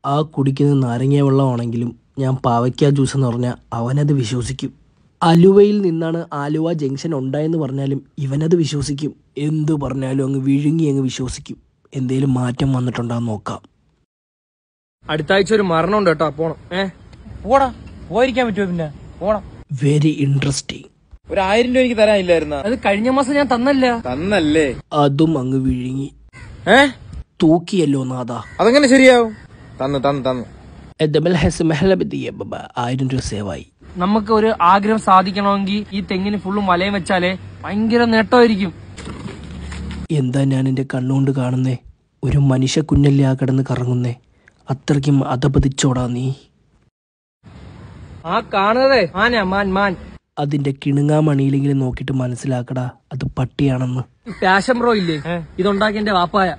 ആ കുടിക്കുന്ന നാരങ്ങ വെള്ളമാണെങ്കിലും ഞാൻ പാവയ്ക്ക ജ്യൂസ് എന്ന് പറഞ്ഞാൽ അവനത് വിശ്വസിക്കും അലുവയിൽ നിന്നാണ് ആലുവ ജംഗ്ഷൻ ഉണ്ടായെന്ന് പറഞ്ഞാലും ഇവനത് വിശ്വസിക്കും എന്തു പറഞ്ഞാലും അങ്ങ് വിഴുങ്ങി അങ്ങ് വിശ്വസിക്കും എന്തേലും മാറ്റം വന്നിട്ടുണ്ടാന്ന് നോക്കാം അടുത്ത ആഴ്ച ഒരു മരണം ഉണ്ട് കേട്ടോ പോണം ഏ പോടാ പോയിരിക്കാൻ പറ്റുമോ പിന്നെ പോണം വെരി ഇൻട്രസ്റ്റിംഗ് ഒരു ആയിരം രൂപ എനിക്ക് തരാനില്ലായിരുന്ന അത് കഴിഞ്ഞ മാസം ഞാൻ തന്നല്ല തന്നല്ലേ അതും അങ്ങ് വിഴുങ്ങി ഏ തൂക്കിയല്ലോ നാഥ അതെങ്ങനെ ശരിയാവും തന്നു തന്നു തന്നു എദമൽ ഹെസ് മെഹലബദിയ ബബ ആയിരം രൂപ സേവായി നമുക്ക് ഒരു ആഗ്രഹം സാധിക്കണമെങ്കിൽ ഈ തെങ്ങിന് ഫുള്ളും വലയം വെച്ചാലേ ഭയങ്കര നേട്ടമായിരിക്കും എന്താ ഞാൻ എൻ്റെ കണ്ണുകൊണ്ട് കാണുന്നേ ഒരു മനുഷ്യ കുഞ്ഞല്ലേ ആ കിടന്ന് കറങ്ങുന്നേ അത്രയ്ക്കും അതപതിച്ചോടാ നീ ആ കാണുന്നതേ മാനാ മാൻ മാൻ അതിന്റെ കിണുങ്ങാമണിയിലെങ്കിലും നോക്കിയിട്ട് മനസ്സിലാക്കടാ അത് പട്ടിയാണെന്ന് പാഷൻ ബ്രോ ഇല്ലേ ഇതുണ്ടാക്കി എന്റെ വാപ്പായ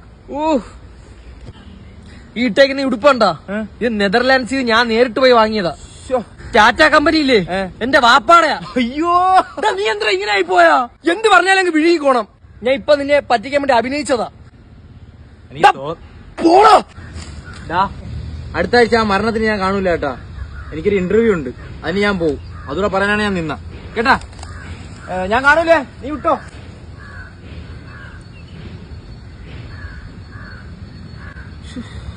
ഈ ഇട്ടേക്കുന്ന ഈ ഉടുപ്പുണ്ടാ ഇത് നെതർലാൻഡ്സിൽ ഞാൻ നേരിട്ട് പോയി വാങ്ങിയതാ ടാറ്റ കമ്പനി ഇല്ലേ എന്റെ വാപ്പാടയാ അയ്യോ എടാ, നീ എന്താ ഇങ്ങനെ ആയി പോയാ എന്ത് പറഞ്ഞാലും അങ്ങ് വിഴുങ്ങിക്കോണം ഞാൻ ഇപ്പൊ നിന്നെ പറ്റിക്കാൻ വേണ്ടി അഭിനയിച്ചതാ എനിക്ക് തോ- പോടാ ഡാ, അടുത്ത ആഴ്ച ആ മരണത്തിന് ഞാൻ കാണൂല കേട്ടാ എനിക്കൊരു ഇന്റർവ്യൂ ഉണ്ട് അതിന് ഞാൻ പോവും അതുകൂടെ പറയാനാണ് ഞാൻ നിന്ന കേട്ടാ ഏ, ഞാൻ കാണൂലേ നീ വിട്ടോ ശ്ശ്.